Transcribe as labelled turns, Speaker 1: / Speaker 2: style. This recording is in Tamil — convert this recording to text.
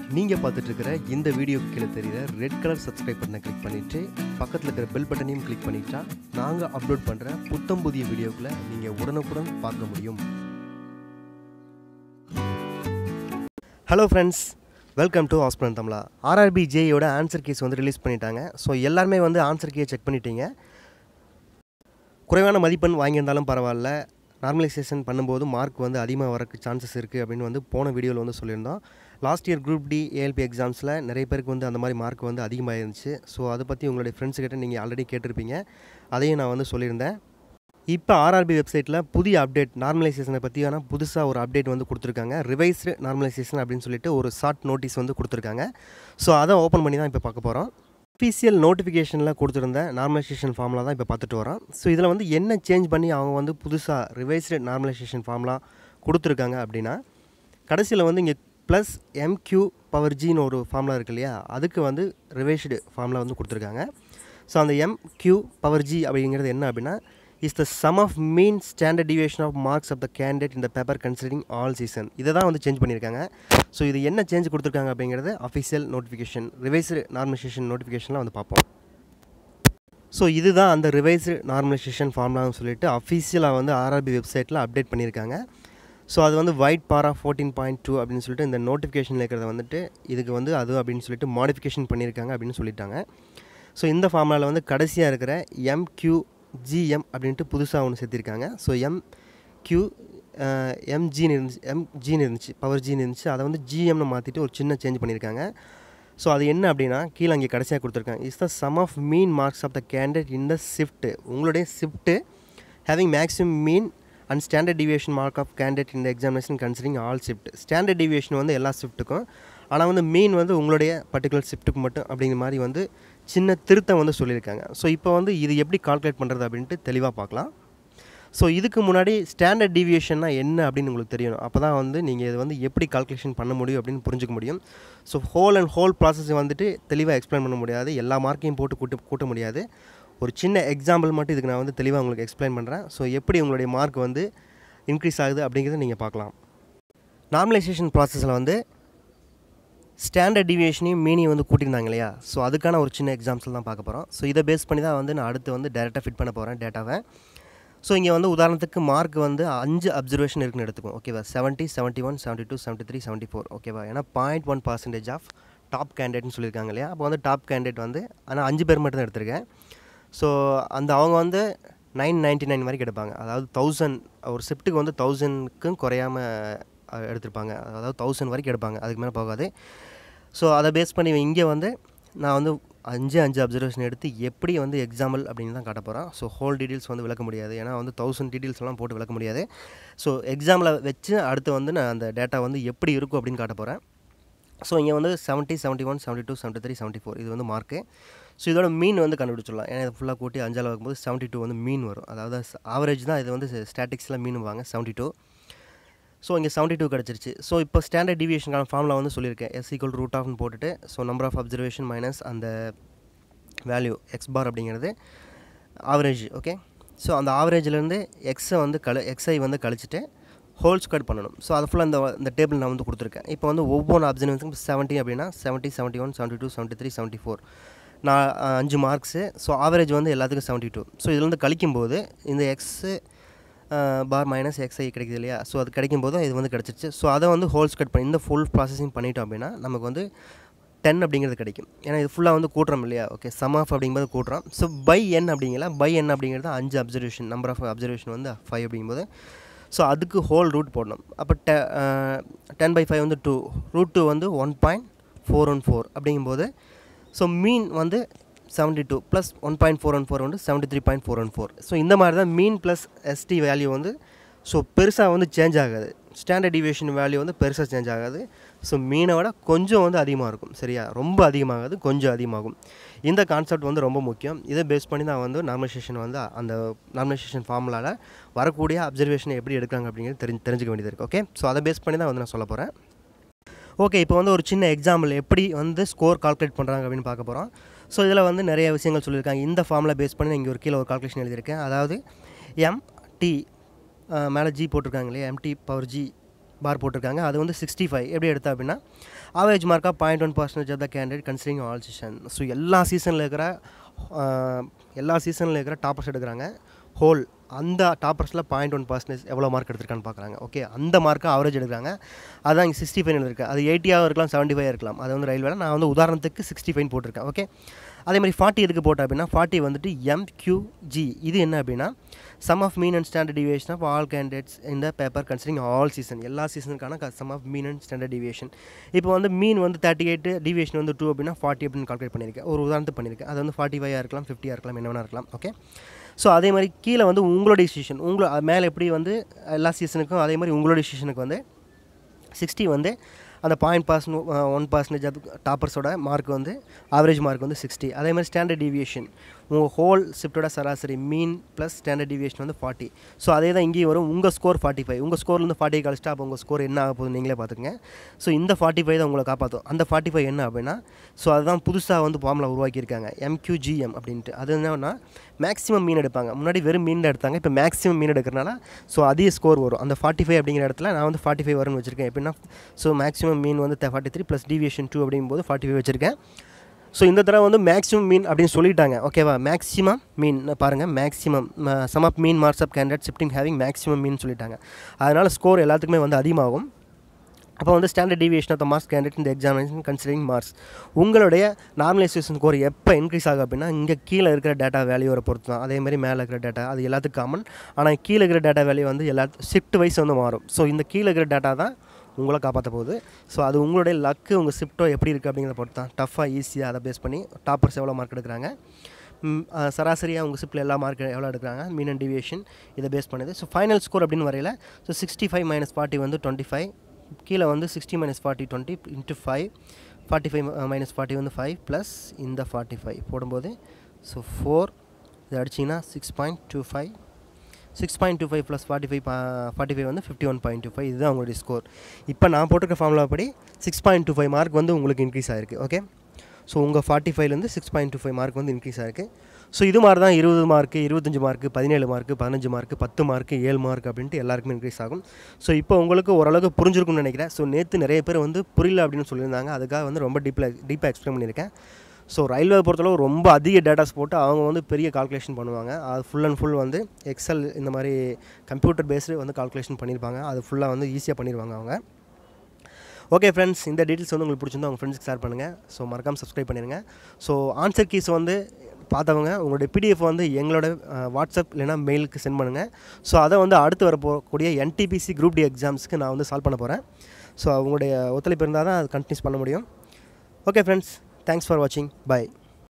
Speaker 1: நீங்கள் பார்த்துட்டு இருக்கிற இந்த வீடியோக்கு கீழே தெரியுற ரெட் கலர் சப்ஸ்கிரைப் பட்டனை கிளிக் பண்ணிவிட்டு பக்கத்தில் இருக்கிற பெல் பட்டனையும் கிளிக் பண்ணிட்டா நாங்கள் அப்லோட் பண்ணுற புத்தம் புதிய வீடியோக்களை நீங்கள் உடனுக்குடன் பார்க்க முடியும் hello friends welcome to hospital தமிழா ஆர்ஆர்பி ஜேயோட ஆன்சர் கேஸ் வந்து ரிலீஸ் பண்ணிட்டாங்க ஸோ எல்லாருமே வந்து ஆன்சர் கீயை செக் பண்ணிட்டீங்க குறைவான மதிப்பெண் வாங்கியிருந்தாலும் பரவாயில்ல நார்மலைசேஷன் பண்ணும்போது மார்க் வந்து அதிகமாக வரக்கு சான்சஸ் இருக்குது அப்படின்னு வந்து போன வீடியோவில் வந்து சொல்லியிருந்தோம் last year group D ALP எக்ஸாம்ஸில் நிறைய பேருக்கு வந்து அந்த மாதிரி மார்க் வந்து அதிகமாக இருந்துச்சு ஸோ அதை பற்றி உங்களுடைய ஃப்ரெண்ட்ஸ் கிட்ட நீங்கள் ஆல்ரெடி கேட்டிருப்பீங்க அதையும் நான் வந்து சொல்லியிருந்தேன் இப்போ ஆர்ஆர்பி வெப்சைட்டில் புதிய அப்டேட் நார்மலைசேஷனை பற்றியான புதுசாக ஒரு அப்டேட் வந்து கொடுத்துருக்காங்க ரிவைஸ்டு நார்மலைசேஷன் அப்படின்னு சொல்லிட்டு ஒரு ஷார்ட் நோட்டீஸ் வந்து கொடுத்துருக்காங்க ஸோ அதை ஓப்பன் பண்ணி தான் இப்போ பார்க்க போகிறோம் அஃபீஷியல் நோட்டிஃபிகேஷனில் கொடுத்துருந்த நார்மலைசேஷன் ஃபார்மில் தான் இப்போ பார்த்துட்டு வரோம் ஸோ இதில் வந்து என்ன சேஞ்ச் பண்ணி அவங்க வந்து புதுசாக ரிவைஸ்டு நார்மலைசேஷன் ஃபார்ம்லாம் கொடுத்துருக்காங்க அப்படின்னா கடைசியில் வந்து இங்கே ப்ளஸ் எம்கியூ பவர் ஜின்னு ஒரு ஃபார்முலா இருக்கு இல்லையா அதுக்கு வந்து ரிவைஸ்டு ஃபார்முலா வந்து கொடுத்துருக்காங்க ஸோ அந்த எம்கியூ பவர் ஜி அப்படிங்கிறது என்ன அப்படின்னா is the sum of mean standard deviation of marks of the candidate இந்த பேப்பர் கன்சிடரிங் ஆல் சீசன் இதை தான் வந்து சேஞ்ச் பண்ணியிருக்காங்க ஸோ இது என்ன சேஞ்ச் கொடுத்துருக்காங்க அப்படிங்கிறது அஃபிஷியல் நோட்டிஃபிகேஷன் ரிவைஸ்டு நார்மலைசேஷன் நோட்டிஃபிகேஷனில் வந்து பார்ப்போம் ஸோ இதுதான் அந்த ரிவைஸ்டு நார்மலைசேஷன் ஃபார்ம்லான்னு சொல்லிட்டு அஃபிஷியலாக வந்து ஆர்ஆர்பி வெப்சைட்டில் அப்டேட் பண்ணியிருக்காங்க ஸோ அது வந்து ஒயிட் பாரா ஃபோர்டீன் பாயிண்ட் டூ அப்படின்னு சொல்லிட்டு இந்த நோட்டிஃபிகேஷனில் இருக்கிறத வந்துட்டு இதுக்கு வந்து அது அப்படின்னு சொல்லிட்டு மாடிஃபிகேஷன் பண்ணியிருக்காங்க அப்படின்னு சொல்லிட்டாங்க ஸோ இந்த ஃபார்முலாவில் வந்து கடைசியாக இருக்கிற எம்கியூ ஜிஎம் அப்படின்ட்டு புதுசாக ஒன்று சேர்த்திருக்காங்க ஸோ எம் கியூ எம்ஜின்னு இருந்துச்சு எம்ஜின்னு இருந்துச்சு பவர் ஜின்னு இருந்துச்சு அதை வந்து ஜிஎம்னு மாற்றிட்டு ஒரு சின்ன சேஞ்ச் பண்ணியிருக்காங்க ஸோ அது என்ன அப்படின்னா கீழே அங்கே கடைசியாக கொடுத்துருக்காங்க is the sum of mean marks of the candidate in the shift உங்களுடைய shift having maximum mean and standard deviation mark of candidate இந்த examination considering all shift standard deviation வந்து எல்லா ஷிஃப்ட்டுக்கும் ஆனால் வந்து மீன் வந்து உங்களுடைய பர்டிகுலர் ஷிஃப்ட்டுக்கு மட்டும் அப்படிங்கிற மாதிரி வந்து சின்ன திருத்தம் வந்து சொல்லியிருக்காங்க ஸோ இப்போ வந்து இது எப்படி கால்குலேட் பண்ணுறது அப்படின்ட்டு தெளிவாக பார்க்கலாம் ஸோ இதுக்கு முன்னாடி ஸ்டாண்டர்ட் டிவியேஷன்னா என்ன அப்படின்னு உங்களுக்கு தெரியணும் அப்போ தான் வந்து நீங்கள் இது வந்து எப்படி கால்குலேஷன் பண்ண முடியும் அப்படின்னு புரிஞ்சுக்க முடியும் so whole and whole process வந்துட்டு தெளிவாக எக்ஸ்பிளைன் பண்ண முடியாது எல்லா மார்க்கையும் போட்டு கூட்ட கூட்ட முடியாது ஒரு சின்ன எக்ஸாம்பிள் மட்டும் இதுக்கு நான் வந்து தெளிவாக உங்களுக்கு எக்ஸ்பிளைன் பண்ணுறேன் ஸோ எப்படி உங்களுடைய மார்க் வந்து இன்க்ரீஸ் ஆகுது அப்படிங்கிறத நீங்கள் பார்க்கலாம் நார்மலைசேஷன் ப்ராசஸில் வந்து ஸ்டாண்டர்ட் டிவியேஷனையும் மீனியும் வந்து கூட்டியிருந்தாங்க இல்லையா ஸோ அதுக்கான ஒரு சின்ன எக்ஸாம்ஸில் தான் பார்க்க போகிறோம் ஸோ இதை பேஸ் பண்ணி தான் வந்து நான் அடுத்து வந்து டேரெக்டாக ஃபிட் பண்ண போகிறேன் டேட்டாவை ஸோ இங்கே வந்து உதாரணத்துக்கு மார்க் வந்து அஞ்சு அப்சர்வேஷன் இருக்குன்னு எடுத்துக்கும் ஓகேவா seventy seventy one seventy two seventy three seventy four ஓகேவா ஏன்னா point one percentage of top கேண்டிடேட்னு சொல்லியிருக்காங்க இல்லையா அப்போ வந்து டாப் கேண்டிடேட் வந்து ஆனால் அஞ்சு பேர் மட்டும் தான் எடுத்திருக்கேன் ஸோ அந்த அவங்க வந்து நைன் நைன்ட்டி நைன் வரைக்கும் எடுப்பாங்க அதாவது தௌசண்ட் ஒரு ஷிஃப்ட்டுக்கு வந்து தௌசண்ட்க்கும் குறையாமல் எடுத்திருப்பாங்க அதாவது தௌசண்ட் வரைக்கும் எடுப்பாங்க அதுக்கு மேலே போகாது ஸோ அதை பேஸ் பண்ணி இங்கே வந்து நான் வந்து அஞ்சு அஞ்சு அப்சர்வேஷன் எடுத்து எப்படி வந்து எக்ஸாம்பிள் அப்படின்னு தான் காட்ட போகிறேன் ஸோ ஹோல் டீட்டெயில்ஸ் வந்து விளக்க முடியாது ஏன்னா வந்து தௌசண்ட் டீட்டெயில்ஸ்லாம் போட்டு விளக்க முடியாது ஸோ எக்ஸாமில் வச்சு அடுத்து வந்து நான் அந்த டேட்டா வந்து எப்படி இருக்கும் அப்படின்னு காட்ட போகிறேன் ஸோ இங்கே வந்து seventy seventy one seventy two seventy three seventy four இது வந்து மார்க்கு ஸோ இதோட மீன் வந்து கண்டுபிடிச்சிடலாம் ஏன்னா இது ஃபுல்லாக கூட்டி அஞ்சால் வைக்கும்போது செவன்ட்டி டூ வந்து மீன் வரும் அதாவது ஆவரேஜ் தான் இது வந்து ஸ்டாட்டிக்ஸில் மீன் வாங்க செவன்ட்டி டூ ஸோ இங்கே செவன்ட்டி டூ கிடச்சிருச்சு ஸோ இப்போ ஸ்டாண்டர்ட் டிவியேஷனுக்கான ஃபார்மில் வந்து சொல்லியிருக்கேன் எஸ் ஈக்குவல் ரூட் ஆஃப்னு போட்டுட்டு so number of observation minus அந்த வேல்யூ எக்ஸ் பார் அப்படிங்கிறது ஆவரேஜ் ஓகே ஸோ அந்த ஆவரேஜ்லேருந்து எக்ஸை வந்து கழு எக்ஸை வந்து கழிச்சிட்டு ஹோல் ஸ்கொயர் பண்ணணும் ஸோ அது ஃபுல்லாக இந்த இந்த டேபிள் நான் வந்து கொடுத்துருக்கேன் இப்போ வந்து ஒவ்வொரு அப்சர்வேஷனுக்கும் செவன்ட்டி அப்படின்னா seventy seventy one seventy two seventy three seventy four நான் அஞ்சு மார்க்ஸு ஸோ ஆவரேஜ் வந்து எல்லாத்துக்கும் செவன்ட்டி டூ ஸோ இதுலேருந்து கழிக்கும்போது இந்த எக்ஸு பார் மைனஸ் எக்ஸ்ஐ கிடைக்குது இல்லையா ஸோ அது கிடைக்கும் போது இது வந்து கிடச்சிருச்சு ஸோ அதை வந்து ஹோல்ஸ் கட் பண்ணி இந்த ஃபுல் ப்ராசஸிங் பண்ணிட்டோம் அப்படின்னா நமக்கு வந்து டென் அப்படிங்கிறது கிடைக்கும் ஏன்னா இது ஃபுல்லாக வந்து கூட்டுறோம் இல்லையா ஓகே சம் ஆஃப் அப்படிங்கும்போது கூட்டுறோம் ஸோ பை என் அப்படிங்கல பை என் அப்படிங்கிறது அஞ்சு அப்சர்வேஷன் நம்பர் ஆஃப் அப்சர்வேஷன் வந்து ஃபைவ் அப்படிங்கும்போது ஸோ அதுக்கு ஹோல் ரூட் போடணும் அப்போ டெ டென் பை ஃபைவ் வந்து டூ ரூட் டூ வந்து one point four one four அப்படிங்கும்போது ஸோ மீன் வந்து seventy two plus one point four one four வந்து seventy three point four one four so இந்த மாதிரி தான் மீன் ப்ளஸ் எஸ்டி வேல்யூ வந்து ஸோ பெருசாக வந்து சேஞ்ச் ஆகாது ஸ்டாண்டர்ட் டிவியேஷன் வேல்யூ வந்து பெருசாக சேஞ்ச் ஆகாது ஸோ மீனை விட கொஞ்சம் வந்து அதிகமாக இருக்கும் சரியா ரொம்ப அதிகமாகாது கொஞ்சம் அதிகமாகும் இந்த கான்செப்ட் வந்து ரொம்ப முக்கியம் இதை பேஸ் பண்ணி தான் வந்து நார்மலைசேஷன் வந்து அந்த நார்மலைசேஷன் ஃபார்முலாவில் வரக்கூடிய அப்சர்வேஷனை எப்படி எடுக்கிறாங்க அப்படிங்கிறது தெரிஞ்சு தெரிஞ்சுக்க வேண்டியது இருக்குது ஓகே ஸோ அதை பேஸ் பண்ணி தான் வந்து நான் சொல்ல போகிறேன் ஓகே இப்போ வந்து ஒரு சின்ன எக்ஸாம்பிள் எப்படி வந்து ஸ்கோர் கால்குலேட் பண்ணுறாங்க அப்படின்னு பார்க்க போகிறோம் ஸோ இதில் வந்து நிறைய விஷயங்கள் சொல்லியிருக்காங்க இந்த ஃபார்மில் பேஸ் பண்ணி இங்கே ஒரு கீழே ஒரு கால்குலேஷன் எழுதியிருக்கேன் அதாவது எம் டி மேலே ஜி போட்டிருக்காங்க இல்லையா எம்டி பவர் ஜி பார் போட்டிருக்காங்க அது வந்து சிக்ஸ்டி ஃபைவ் எப்படி எடுத்தா அப்படின்னா ஆவரேஜ் மார்க்காக point one percentage of the candidate considering all season so எல்லா சீசனில் இருக்கிற ஆஹ், எல்லா சீசனில் இருக்கிற டாப்பர்ஸ் எடுக்கிறாங்க ஹோல் அந்த டாப்பர்ஸில் பாயிண்ட் ஒன் பர்சன்டேஜ் எவ்வளோ மார்க் எடுத்திருக்கான்னு பார்க்குறாங்க ஓகே அந்த மார்க்கை ஆவரேஜ் எடுக்கிறாங்க அதான் இங்கே சிக்ஸ்டி ஃபைவ் இருக்குது அது எயிட்டியாக இருக்கலாம் செவன்ட்டி ஃபைவ் இருக்கலாம் அது வந்து ரயில்வேல நான் வந்து உதாரணத்துக்கு சிக்ஸ்டி ஃபைவ் போட்டிருக்கேன் ஓகே அதே மாதிரி ஃபார்ட்டி எதுக்கு போட்டேன் அப்படின்னா ஃபார்ட்டி வந்துட்டு எம்கியூஜி இது என்ன அப்படின்னா sum of mean and standard deviation of all candidates இந்த பேப்பர் கன்சிடரிங் ஆல் சீசன் எல்லா சீசனுக்கான sum of mean and standard deviation இப்போ வந்து மீன் வந்து தேர்ட்டி எயிட் டிவியேஷன் வந்து டூ அப்படின்னா ஃபார்ட்டி அப்படின்னு கால்குலேட் பண்ணியிருக்கேன் ஒரு உதாரணத்துக்கு பண்ணியிருக்கேன் அது வந்து ஃபார்ட்டி ஃபைவாக இருக்கலாம் ஃபிஃப்டியாக இருக்கலாம் என்ன வேணா இருக்கலாம் ஓகே ஸோ அதே மாதிரி கீழே வந்து உங்களுடைய சீசன் உங்களோட மேலே எப்படி வந்து எல்லா சீசனுக்கும் அதே மாதிரி உங்களுடைய சீசனுக்கு வந்து சிக்ஸ்டி வந்து அந்த பாயிண்ட் பர்சன் ஒன் பர்சன்டேஜ் அது டாப்பர்ஸோட மார்க் வந்து ஆவரேஜ் மார்க் வந்து சிக்ஸ்டி அதே மாதிரி ஸ்டாண்டர்ட் டிவியேஷன் உங்கள் ஹோல் ஷிஃப்ட்டோட சராசரி மீன் ப்ளஸ் ஸ்டாண்டர்ட் டிவியேஷன் வந்து ஃபார்ட்டி ஸோ அதே தான் இங்கேயும் வரும் உங்கள் ஸ்கோர் ஃபார்ட்டி ஃபைவ் உங்கள் ஸ்கோர்லேருந்து ஃபார்ட்டி கழிச்சிட்டா அப்போ உங்கள் ஸ்கோர் என்ன ஆக போகுது நீங்களே பார்த்துக்கங்க ஸோ இந்த ஃபார்ட்டி ஃபைவ் தான் உங்களை காப்பாற்றும் அந்த ஃபார்ட்டி ஃபைவ் என்ன அப்படின்னா ஸோ அதுதான் புதுசாக வந்து ஃபார்முலா உருவாக்கியிருக்காங்க எம்கியூஜிஎம் அப்படின்ட்டு அது என்னன்னா மேக்ஸிமம் மீன் எடுப்பாங்க முன்னாடி வெறும் மீன் எடுத்தாங்க இப்போ மேக்ஸிமம் மீன் எடுக்கிறனால ஸோ அதிக ஸ்கோர் வரும் அந்த ஃபார்ட்டி ஃபைவ் அப்படிங்கிற இடத்துல நான் வந்து ஃபார்ட்டி ஃபைவ் வரும்னு வச்சிருக்கேன் எப்படின்னா ஸோ மேக்ஸிமம் மீன் வந்து forty three plus deviation two அப்படிங்கும்போது ஃபார்ட்டி ஃபைவ் வச்சிருக்கேன் ஸோ இந்த தடவை வந்து மேக்ஸிமம் மீன் அப்படின்னு சொல்லிட்டாங்க ஓகேவா மேக்ஸிமம் மீன் பாருங்கள் maximum sum of mean marks of candidate shifting having maximum mean சொல்லிட்டாங்க அதனால் ஸ்கோர் எல்லாத்துக்குமே வந்து அதிகமாகும் அப்போ வந்து standard deviation of the marks candidate இந்த எக்ஸாமினேஷன் கன்சிடரிங் மார்க்ஸ் உங்களுடைய நார்மலைசேஷன் ஸ்கோர் எப்போ இன்க்ரீஸ் ஆகும் அப்படின்னா இங்கே கீழே இருக்கிற டேட்டா வேல்யூவை பொறுத்து தான் அதே மாதிரி மேலே இருக்கிற டேட்டா அது எல்லாத்துக்கும் காமன் ஆனால் கீழே இருக்கிற டேட்டா வேல்யூ வந்து எல்லா ஷிஃப்ட் வைஸ் வந்து மாறும் ஸோ இந்த கீழே இருக்கிற டேட்டா தான் உங்களை காப்பாற்ற போகுது ஸோ அது உங்களுடைய லக்கு உங்கள் ஷிஃப்ட்டோ எப்படி இருக்குது அப்படிங்கிறத பொறுத்து தான் டஃப்பாக ஈஸியாக அதை பேஸ் பண்ணி டாப்பர்ஸ் எவ்வளோ மார்க் எடுக்கிறாங்க ம், அஹ், சராசரியாக உங்கள் ஷிஃப்ட்டில் எல்லா மார்க் எவ்வளோ எடுக்கிறாங்க மீன் அண்ட் டிவியேஷன் இதை பேஸ் பண்ணுது ஸோ ஃபைனல் ஸ்கோர் அப்படின்னு வரையில் so sixty five minus forty வந்து டுவெண்ட்டி ஃபைவ் கீழே வந்து sixty minus forty twenty into five forty five minus forty வந்து ஃபைவ் ப்ளஸ் இந்த ஃபார்ட்டி ஃபைவ் போடும்போது ஸோ ஃபோர் இது அடிச்சிங்கன்னா six point two five six point two five plus forty five forty five வந்து fifty one point two five இதுதான் உங்களுடைய ஸ்கோர் இப்போ நான் போட்டிருக்க ஃபார்முலா படி six point two five mark வந்து உங்களுக்கு இன்க்ரீஸ் ஆயிருக்கு ஓகே ஸோ உங்கள் ஃபார்ட்டி ஃபைவ்லேருந்து six point two five mark வந்து இன்க்ரீஸ் ஆயிருக்கு ஸோ இது மாதிரி தான் இருபது மார்க்கு இருபத்தஞ்சு மார்க்கு பதினேழு மார்க்கு பதினஞ்சு மார்க்கு பத்து மார்க்கு ஏழு மார்க் அப்படின்ட்டு எல்லாருக்குமே இன்க்ரீஸ் ஆகும் ஸோ இப்போ உங்களுக்கு ஓரளவுக்கு புரிஞ்சிருக்கும்னு நினைக்கிறேன் ஸோ நேற்று நிறைய பேர் வந்து புரியல அப்படின்னு சொல்லியிருந்தாங்க அதுக்காக வந்து ரொம்ப டீப்பில் டீப்பாக எக்ஸ்பிளைன் பண்ணியிருக்கேன் ஸோ ரயில்வே பொறுத்தளவு ரொம்ப அதிக டேட்டாஸ் போட்டு அவங்க வந்து பெரிய கால்குலேஷன் பண்ணுவாங்க அது ஃபுல் அண்ட் ஃபுல் வந்து எக்ஸல் இந்த மாதிரி கம்ப்யூட்டர் பேஸ்டு வந்து கால்குலேஷன் பண்ணியிருப்பாங்க அது ஃபுல்லாக வந்து ஈஸியாக பண்ணிடுவாங்க அவங்க ஓகே ஃப்ரெண்ட்ஸ் இந்த டீட்டெயில்ஸ் வந்து உங்களுக்கு பிடிச்சிருந்தா உங்கள் ஃப்ரெண்ட்ஸ்க்கு ஷேர் பண்ணுங்கள் ஸோ மறக்காமல் சப்ஸ்கிரைப் பண்ணிடுங்க ஸோ ஆன்சர் கீஸ் வந்து பார்த்தவங்க உங்களுடைய பிடிஎஃப் வந்து எங்களோட அஹ், வாட்ஸ்அப் இல்லைனா மெயிலுக்கு சென்ட் பண்ணுங்கள் ஸோ அதை வந்து அடுத்து வர போகக்கூடிய என்டிபிசி குரூப் டி எக்ஸாம்ஸ்க்கு நான் வந்து சால்வ் பண்ண போகிறேன் ஸோ உங்களுடைய ஒத்துழைப்பு இருந்தால் தான் அது கண்டினியூஸ் பண்ண முடியும் ஓகே ஃப்ரெண்ட்ஸ் தேங்க்ஸ் ஃபார் வாட்சிங் பை